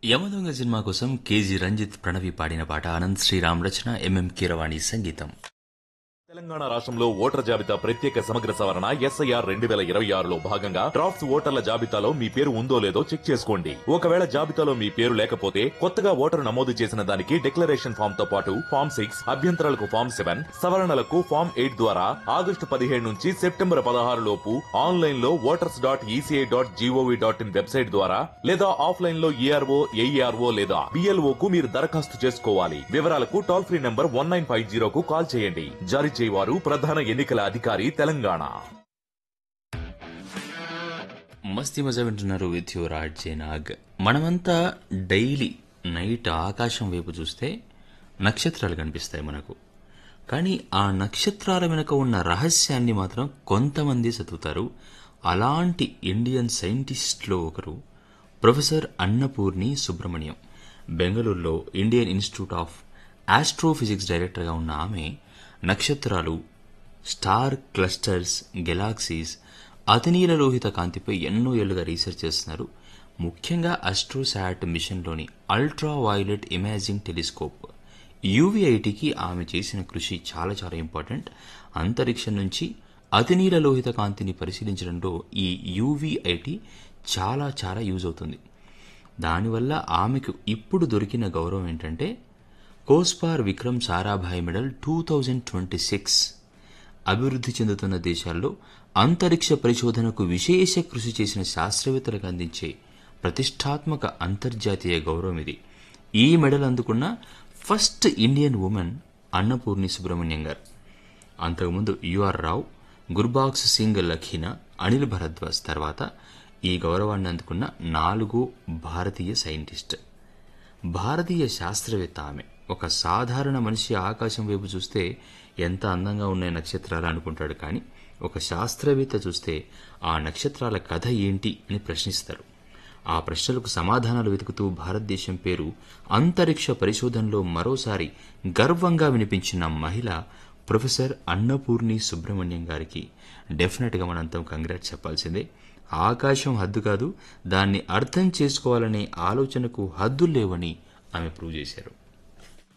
Yamadonga cinema కోసం KG Ranjith Pranavi పాడిన పాట అనంత్ శ్రీరామ్ రచన ఎంఎం కీరవాణి సంగీతం తెలంగాణ రాష్ట్రంలో ఓటర్ జాబితా ప్రత్యేక సమగ్ర సవరణ ఎస్ఐఆర్ రెండు వేల ఇరవై ఆరులో భాగంగా డ్రాఫ్ట్స్ ఓటర్ల జాబితాలో మీ పేరు ఉందో లేదో చెక్ చేసుకోండి ఒకవేళ జాబితాలో మీ పేరు లేకపోతే కొత్తగా ఓటరు నమోదు చేసిన దానికి డిక్లరేషన్ ఫామ్ తో పాటు ఫామ్ సిక్స్ అభ్యంతరాలకు ఫామ్ సెవెన్ సవరణలకు ఫామ్ ఎయిట్ ద్వారా ఆగస్టు పదిహేడు నుంచి సెప్టెంబర్ పదహారు లోపు ఆన్లైన్ లో voters dot ECI dot gov dot in website ద్వారా లేదా ఆఫ్లైన్ లో ఈఆర్ఓ ఏఈఆర్ఓ లేదా బిఎల్ఓ కు మీరు దరఖాస్తు చేసుకోవాలి వివరాలకు toll free number one nine five జీరోకు కాల్ చేయండి జారీ చేయవారు ప్రధాన ఎన్నికల అధికారి తెలంగాణ మస్తీ మజా వింటున్నారు విత్ యువర్ ఆర్ట్ జేనాగ్ మనమంతా డైలీ నైట్ ఆకాశం వైపు చూస్తే నక్షత్రాలు కనిపిస్తాయి మనకు కానీ ఆ నక్షత్రాల వెనుక ఉన్న రహస్యాన్ని మాత్రం కొంతమంది చదువుతారు అలాంటి ఇండియన్ సైంటిస్ట్లో ఒకరు ప్రొఫెసర్ అన్నపూర్ణి సుబ్రహ్మణ్యం బెంగళూరులో ఇండియన్ ఇన్స్టిట్యూట్ ఆఫ్ ఆస్ట్రోఫిజిక్స్ డైరెక్టర్గా ఉన్న ఆమె నక్షత్రాలు స్టార్ క్లస్టర్స్ గెలాక్సీస్ అతినీల లోహిత కాంతిపై ఎన్నో ఏళ్లుగా రీసెర్చ్ చేస్తున్నారు ముఖ్యంగా అస్ట్రోసాట్ మిషన్లోని అల్ట్రా వైలెట్ ఇమాజింగ్ టెలిస్కోప్ యూవీఐటీకి ఆమె చేసిన కృషి చాలా చాలా ఇంపార్టెంట్ అంతరిక్షం నుంచి అతినీల లోహిత కాంతిని పరిశీలించడంలో ఈ యూవీఐటీ చాలా చాలా యూజ్ అవుతుంది దానివల్ల ఆమెకు ఇప్పుడు దొరికిన గౌరవం ఏంటంటే COSPAR Vikram Sarabhai medal two thousand twenty six అభివృద్ధి చెందుతున్న దేశాల్లో అంతరిక్ష పరిశోధనకు విశేష కృషి చేసిన శాస్త్రవేత్తలకు అందించే ప్రతిష్టాత్మక అంతర్జాతీయ గౌరవం ఇది ఈ మెడల్ అందుకున్న first Indian women Annapurni Subrahmanyam గారు అంతకుముందు యుఆర్ రావు గుర్బాక్స్ సింగ్ లఖీనా అనిల్ భరద్వాజ్ తర్వాత ఈ గౌరవాన్ని అందుకున్న నాలుగో భారతీయ సైంటిస్ట్ భారతీయ శాస్త్రవేత్త ఆమె ఒక సాధారణ మనిషి ఆకాశం వైపు చూస్తే ఎంత అందంగా ఉన్నాయి నక్షత్రాలు అనుకుంటాడు కానీ ఒక శాస్త్రవేత్త చూస్తే ఆ నక్షత్రాల కథ ఏంటి అని ప్రశ్నిస్తారు ఆ ప్రశ్నలకు సమాధానాలు వెతుకుతూ భారతదేశం పేరు అంతరిక్ష పరిశోధనలో మరోసారి గర్వంగా వినిపించిన మహిళ ప్రొఫెసర్ అన్నపూర్ణి సుబ్రహ్మణ్యం గారికి డెఫినెట్గా మనంతం కంగ్రాట్స్ చెప్పాల్సిందే ఆకాశం హద్దు కాదు దాన్ని అర్థం చేసుకోవాలనే ఆలోచనకు హద్దులు లేవని ఆమె ప్రూవ్ చేశారు